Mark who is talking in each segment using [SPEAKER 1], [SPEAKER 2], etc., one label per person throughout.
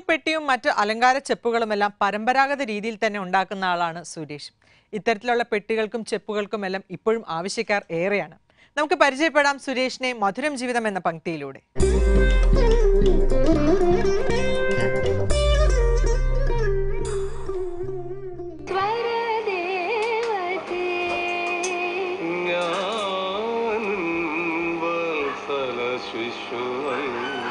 [SPEAKER 1] പെട്ടിയും മറ്റ് അലങ്കാര ചെപ്പുകളുമെല്ലാം പരമ്പരാഗത രീതിയിൽ തന്നെ ഉണ്ടാക്കുന്ന ആളാണ് സുരേഷ് ഇത്തരത്തിലുള്ള പെട്ടികൾക്കും ചെപ്പുകൾക്കും എല്ലാം ഇപ്പോഴും ആവശ്യക്കാർ ഏറെയാണ് നമുക്ക് പരിചയപ്പെടാം സുരേഷിനെ മധുരം ജീവിതം എന്ന പങ്ക്തിയിലൂടെ
[SPEAKER 2] സ്വരദേവതേ
[SPEAKER 3] ഞാൻ വത്സല ശിശുവൻ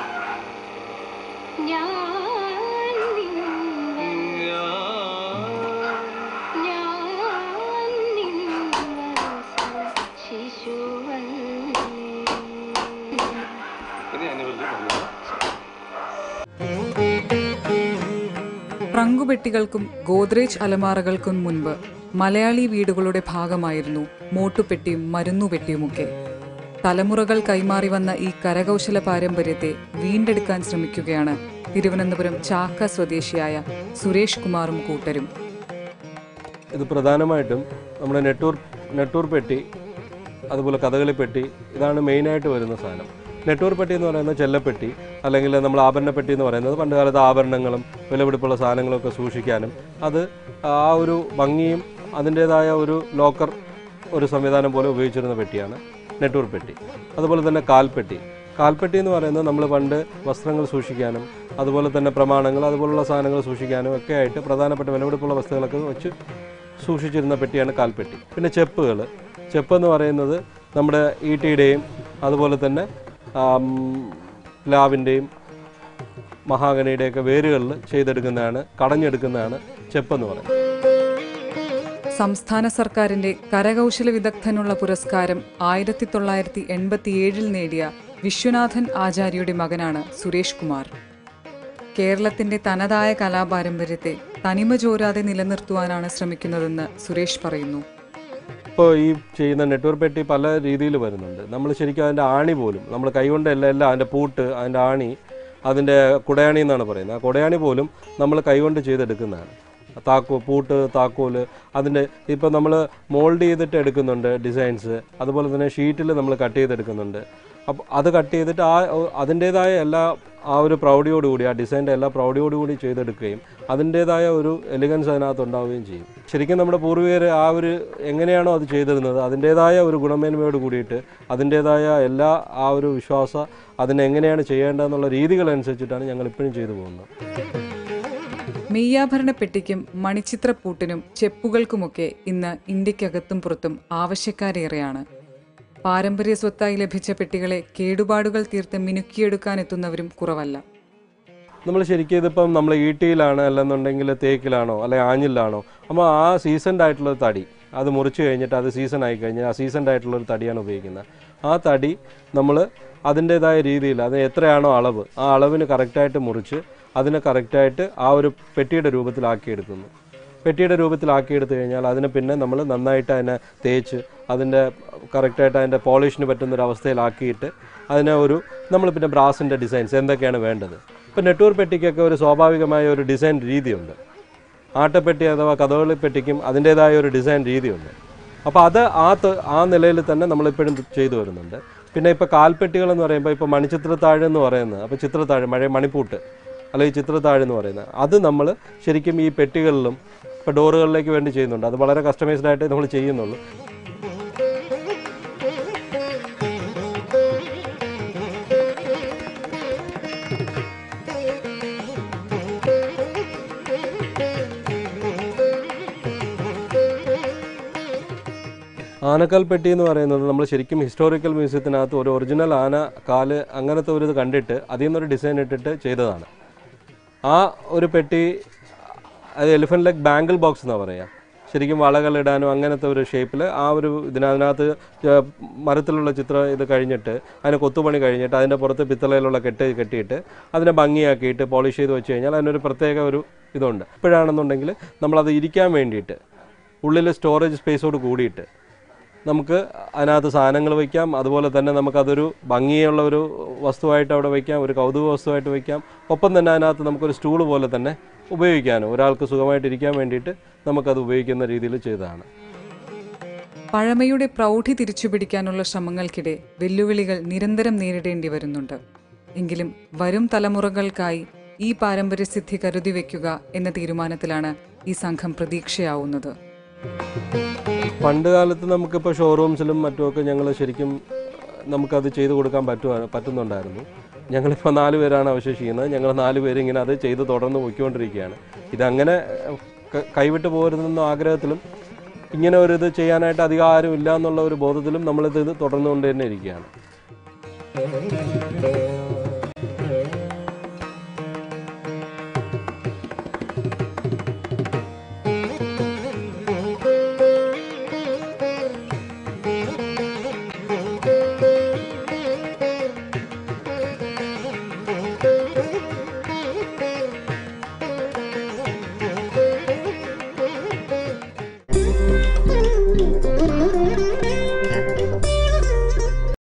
[SPEAKER 2] ഞാൻ നിൻ
[SPEAKER 3] ഞാൻ
[SPEAKER 2] ഞാൻ നിൻ വത്സല ശിശുവല്ലേ
[SPEAKER 3] ഇത് ഞാൻ വലിയ പറഞ്ഞതാ
[SPEAKER 4] ട്രങ്കുപെട്ടികൾക്കും ഗോദ്രേജ് അലമാറകൾക്കും മുൻപ് മലയാളി വീടുകളുടെ ഭാഗമായിരുന്നു മോട്ടുപെട്ടിയും മരുന്നുപെട്ടിയുമൊക്കെ തലമുറകൾ കൈമാറി വന്ന ഈ കരകൗശല പാരമ്പര്യത്തെ വീണ്ടെടുക്കാൻ ശ്രമിക്കുകയാണ് തിരുവനന്തപുരം ചാക്ക സ്വദേശിയായ സുരേഷ് കുമാറും കൂട്ടരും
[SPEAKER 5] ഇത് പ്രധാനമായിട്ടും നമ്മുടെ നെട്ടൂർ നെട്ടൂർ പെട്ടി അതുപോലെ കഥകളി പെട്ടി ഇതാണ് മെയിനായിട്ട് വരുന്ന സാധനം നെട്ടൂർ പെട്ടി എന്ന് പറയുന്നത് ചെല്ലപ്പെട്ടി അല്ലെങ്കിൽ നമ്മൾ ആഭരണ പെട്ടി എന്ന് പറയുന്നത് പണ്ട് കാലത്ത് ആഭരണങ്ങളും വിലപിടിപ്പുള്ള സാധനങ്ങളൊക്കെ സൂക്ഷിക്കാനും അത് ആ ഒരു ഭംഗിയും അതിൻ്റേതായ ഒരു ലോക്കർ ഒരു സംവിധാനം പോലെ ഉപയോഗിച്ചിരുന്ന പെട്ടിയാണ് നെട്ടൂർ പെട്ടി അതുപോലെ തന്നെ കാൽപ്പെട്ടി കാൽപ്പെട്ടി എന്ന് പറയുന്നത് നമ്മൾ പണ്ട് വസ്ത്രങ്ങൾ സൂക്ഷിക്കാനും അതുപോലെ തന്നെ പ്രമാണങ്ങൾ അതുപോലുള്ള സാധനങ്ങൾ സൂക്ഷിക്കാനും ഒക്കെ ആയിട്ട് പ്രധാനപ്പെട്ട വിലപിടിപ്പുള്ള വസ്തുക്കളൊക്കെ വെച്ച് സൂക്ഷിച്ചിരുന്ന പെട്ടിയാണ് കാൽപ്പെട്ടി പിന്നെ ചെപ്പുകൾ ചെപ്പ് എന്ന് പറയുന്നത് നമ്മുടെ ഈട്ടിയുടെയും അതുപോലെ തന്നെ ആം, പ്ലാവിൻ്റെയും മഹാഗണിയുടെയൊക്കെ വേരുകളിൽ ചെയ്തെടുക്കുന്നതാണ് കടഞ്ഞെടുക്കുന്നതാണ് ചെപ്പെന്ന് പറയുന്നത്
[SPEAKER 4] സംസ്ഥാന സർക്കാരിന്റെ കരകൗശല വിദഗ്ധനുള്ള പുരസ്കാരം ആയിരത്തി തൊള്ളായിരത്തി എൺപത്തിയേഴിൽ നേടിയ വിശ്വനാഥൻ ആചാര്യയുടെ മകനാണ് സുരേഷ് കുമാർ കേരളത്തിന്റെ തനതായ കലാപാരമ്പര്യത്തെ തനിമ ചോരാതെ നിലനിർത്തുവാനാണ് ശ്രമിക്കുന്നതെന്ന് സുരേഷ് പറയുന്നു
[SPEAKER 5] ഇപ്പോൾ ഈ ചെയ്യുന്ന നെറ്റ്വർക്ക് പെട്ടി പല രീതിയിൽ വരുന്നുണ്ട് നമ്മൾ ശരിക്കും അതിൻ്റെ ആണി പോലും നമ്മൾ കൈകൊണ്ട് എല്ലാം എല്ലാം അതിൻ്റെ പൂട്ട് അതിൻ്റെ ആണി അതിൻ്റെ കുടയാണി എന്നാണ് പറയുന്നത് ആ കുടയാണി പോലും നമ്മൾ കൈകൊണ്ട് ചെയ്തെടുക്കുന്നതാണ് താക്കോ പൂട്ട് താക്കോല് അതിൻ്റെ ഇപ്പോൾ നമ്മൾ മോൾഡ് ചെയ്തിട്ട് എടുക്കുന്നുണ്ട് ഡിസൈൻസ് അതുപോലെ തന്നെ ഷീറ്റിൽ നമ്മൾ കട്ട് ചെയ്തെടുക്കുന്നുണ്ട് അപ്പോൾ അത് കട്ട് ചെയ്തിട്ട് ആ അതിൻ്റേതായ എല്ലാ ആ ഒരു പ്രൗഢിയോടുകൂടി ആ ഡിസൈൻ്റെ എല്ലാ പ്രൗഢിയോടുകൂടി ചെയ്തെടുക്കുകയും അതിൻ്റേതായ ഒരു എലിഗൻസ് അതിനകത്ത് ഉണ്ടാവുകയും ചെയ്യും ശരിക്കും നമ്മുടെ പൂർവികർ ആ ഒരു എങ്ങനെയാണോ അത് ചെയ്തിരുന്നത് അതിൻ്റേതായ ഒരു ഗുണമേന്മയോട് കൂടിയിട്ട് അതിൻ്റേതായ എല്ലാ ആ ഒരു വിശ്വാസ അതിനെങ്ങനെയാണ് ചെയ്യേണ്ടതെന്നുള്ള രീതികളനുസരിച്ചിട്ടാണ് ഞങ്ങൾ ഇപ്പോഴും ചെയ്തു പോകുന്നത്
[SPEAKER 4] മെയ്യാഭരണ പെട്ടിക്കും മണിച്ചിത്രപ്പൂട്ടിനും ചെപ്പുകൾക്കുമൊക്കെ ഇന്ന് ഇന്ത്യക്കകത്തും പുറത്തും ആവശ്യക്കാരേറെയാണ് പാരമ്പര്യ സ്വത്തായി ലഭിച്ച പെട്ടികളെ കേടുപാടുകൾ തീർത്ത് മിനുക്കിയെടുക്കാൻ എത്തുന്നവരും കുറവല്ല
[SPEAKER 5] നമ്മൾ ശരിക്കും ഇതിപ്പം നമ്മൾ ഈട്ടിയിലാണ് അല്ലെന്നുണ്ടെങ്കിൽ തേക്കിലാണോ അല്ലെങ്കിൽ ആഞ്ഞിലാണോ അപ്പോൾ ആ സീസൺഡ് ആയിട്ടുള്ള ഒരു തടി അത് മുറിച്ച് കഴിഞ്ഞിട്ട് അത് സീസൺ ആയി കഴിഞ്ഞാൽ ആ സീസൺഡ് ആയിട്ടുള്ള ഒരു തടിയാണ് ഉപയോഗിക്കുന്നത് ആ തടി നമ്മൾ അതിൻ്റേതായ രീതിയിൽ അത് എത്രയാണോ അളവ് ആ അളവിന് കറക്റ്റായിട്ട് മുറിച്ച് അതിനെ കറക്റ്റായിട്ട് ആ ഒരു പെട്ടിയുടെ രൂപത്തിലാക്കിയെടുക്കുന്നു പെട്ടിയുടെ രൂപത്തിലാക്കിയെടുത്തു കഴിഞ്ഞാൽ അതിനെ പിന്നെ നമ്മൾ നന്നായിട്ട് അതിനെ തേച്ച് അതിൻ്റെ കറക്റ്റായിട്ട് അതിൻ്റെ പോളിഷിന് പറ്റുന്ന ഒരു അവസ്ഥയിലാക്കിയിട്ട് അതിനെ ഒരു നമ്മൾ പിന്നെ ബ്രാസിൻ്റെ ഡിസൈൻസ് എന്തൊക്കെയാണ് വേണ്ടത് ഇപ്പോൾ നെട്ടൂർ പെട്ടിക്കൊക്കെ ഒരു സ്വാഭാവികമായ ഒരു ഡിസൈൻ രീതിയുണ്ട് ആട്ടപ്പെട്ടി അഥവാ കഥകളി പെട്ടിക്കും അതിൻ്റേതായ ഒരു ഡിസൈൻ രീതിയുണ്ട് അപ്പോൾ അത് ആ ത- ആ നിലയിൽ തന്നെ നമ്മളിപ്പോഴും ചെയ്തു വരുന്നുണ്ട് പിന്നെ ഇപ്പോൾ കാൽപ്പെട്ടികൾ എന്ന് പറയുമ്പോൾ ഇപ്പോൾ മണിച്ചിത്രത്താഴ് എന്ന് പറയുന്നത് അപ്പോൾ ചിത്രത്താഴ് മഴ മണിപ്പൂട്ട് അല്ലെങ്കിൽ ചിത്രത്താഴ് എന്ന് പറയുന്നത് അത് നമ്മൾ ശരിക്കും ഈ പെട്ടികളിലും ഇപ്പോൾ ഡോറുകളിലേക്ക് വേണ്ടി ചെയ്യുന്നുണ്ട് അത് വളരെ കസ്റ്റമൈസ്ഡ് ആയിട്ട് നമ്മൾ ചെയ്യുന്നുള്ളൂ ആനക്കാൽ പെട്ടി എന്ന് പറയുന്നത് നമ്മൾ ശരിക്കും ഹിസ്റ്റോറിക്കൽ മ്യൂസിയത്തിനകത്ത് ഒരു ഒറിജിനൽ ആന കാല് അങ്ങനത്തെ ഒരു ഇത് കണ്ടിട്ട് അതിൽ നിന്നൊരു ഡിസൈൻ ഇട്ടിട്ട് ചെയ്തതാണ് ആ ഒരു പെട്ടി അത് എലിഫന്റ് ലെഗ് ബാങ്കിൾ ബോക്സ് എന്നാണ് പറയുക ശരിക്കും വളകൾ ഇടാനും അങ്ങനത്തെ ഒരു ഷേപ്പിൽ ആ ഒരു ഇതിനകത്ത് ച- മരത്തിലുള്ള ചിത്ര ഇത് കഴിഞ്ഞിട്ട് അതിന് കൊത്തുപണി കഴിഞ്ഞിട്ട് അതിൻ്റെ പുറത്ത് പിത്തളയിലുള്ള കെട്ട് കെട്ടിയിട്ട് അതിനെ ഭംഗിയാക്കിയിട്ട് പോളിഷ് ചെയ്ത് വെച്ച് കഴിഞ്ഞാൽ അതിനൊരു പ്രത്യേക ഒരു ഇതുണ്ട് ഇപ്പോഴാണെന്നുണ്ടെങ്കിൽ നമ്മളത് ഇരിക്കാൻ വേണ്ടിയിട്ട് ഉള്ളിൽ സ്റ്റോറേജ് സ്പേസോട് കൂടിയിട്ട് നമുക്ക് അതിനകത്ത് സാധനങ്ങൾ വയ്ക്കാം അതുപോലെ തന്നെ നമുക്കതൊരു ഭംഗിയുള്ള ഒരു വസ്തുവായിട്ട് അവിടെ വയ്ക്കാം ഒരു കൗതുക വസ്തുവായിട്ട് വയ്ക്കാം ഒപ്പം തന്നെ അതിനകത്ത് നമുക്കൊരു സ്റ്റൂൾ പോലെ തന്നെ ഉപയോഗിക്കാനും ഒരാൾക്ക് സുഖമായിട്ട് ഇരിക്കാൻ വേണ്ടിയിട്ട് നമുക്കത് ഉപയോഗിക്കുന്ന രീതിയിൽ ചെയ്തതാണ്
[SPEAKER 4] പഴമയുടെ പ്രൗഢി തിരിച്ചുപിടിക്കാനുള്ള ശ്രമങ്ങൾക്കിടെ വെല്ലുവിളികൾ നിരന്തരം നേരിടേണ്ടി വരുന്നുണ്ട് എങ്കിലും വരും തലമുറകൾക്കായി ഈ പാരമ്പര്യസിദ്ധി കരുതി വയ്ക്കുക എന്ന തീരുമാനത്തിലാണ് ഈ സംഘം പ്രതീക്ഷയാവുന്നത്
[SPEAKER 5] പണ്ട് കാലത്ത് നമുക്കിപ്പോൾ ഷോറൂംസിലും മറ്റുമൊക്കെ ഞങ്ങൾ ശരിക്കും നമുക്കത് ചെയ്തു കൊടുക്കാൻ പറ്റുവാ പറ്റുന്നുണ്ടായിരുന്നു ഞങ്ങളിപ്പോൾ നാല് പേരാണ് അവശേഷിക്കുന്നത് ഞങ്ങൾ നാല് പേര് ഇങ്ങനെ അത് ചെയ്ത് തുടർന്ന് പോയിക്കൊണ്ടിരിക്കുകയാണ് ഇതങ്ങനെ ക- കൈവിട്ട് പോരുതെന്ന ആഗ്രഹത്തിലും ഇങ്ങനെ ഒരു ഇത് ചെയ്യാനായിട്ട് അധികം ആരും ഇല്ല എന്നുള്ള ഒരു ബോധത്തിലും നമ്മളിത് ഇത് തുടർന്നുകൊണ്ട് തന്നെ ഇരിക്കുകയാണ്